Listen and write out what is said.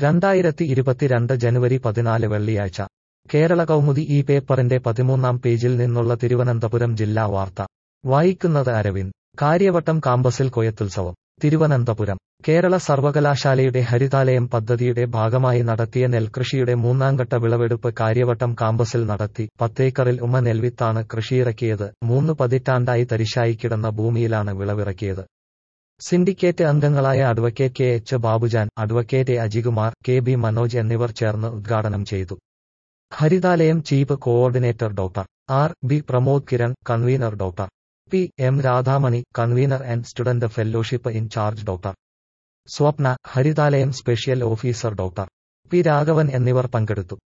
രണ്ടായിരത്തി ഇരുപത്തിരണ്ട് ജനുവരി പതിനാല് വെള്ളിയാഴ്ച കേരള കൗമുദി ഈ പേപ്പറിന്റെ പതിമൂന്നാം പേജിൽ നിന്നുള്ള തിരുവനന്തപുരം ജില്ലാ വാർത്ത വായിക്കുന്നത് അരവിന്ദ് കാര്യവട്ടം കാമ്പസിൽ കൊയ്ത്തുത്സവം തിരുവനന്തപുരം കേരള സർവകലാശാലയുടെ ഹരിതാലയം പദ്ധതിയുടെ ഭാഗമായി നടത്തിയ നെൽകൃഷിയുടെ മൂന്നാംഘട്ട വിളവെടുപ്പ് കാര്യവട്ടം കാമ്പസിൽ നടത്തി പത്തേക്കറിൽ ഉമ്മ നെൽവിത്താണ് കൃഷിയിറക്കിയത് മൂന്ന് പതിറ്റാണ്ടായി തരിശായി കിടന്ന ഭൂമിയിലാണ് വിളവിറക്കിയത് സിൻഡിക്കേറ്റ് അംഗങ്ങളായ advocate K H Babujan advocate A Ajikumar K B Manoj എന്നിവർ ചേർന്ന് ഉദ്ഘാടനം ചെയ്തു Harithalayam chief coordinator doctor R B Pramod Kiran convener doctor P M Radhamani convener and student fellowship in charge doctor Swapna Harithalayam special officer doctor P Raghavan എന്നിവർ പങ്കെടുത്തു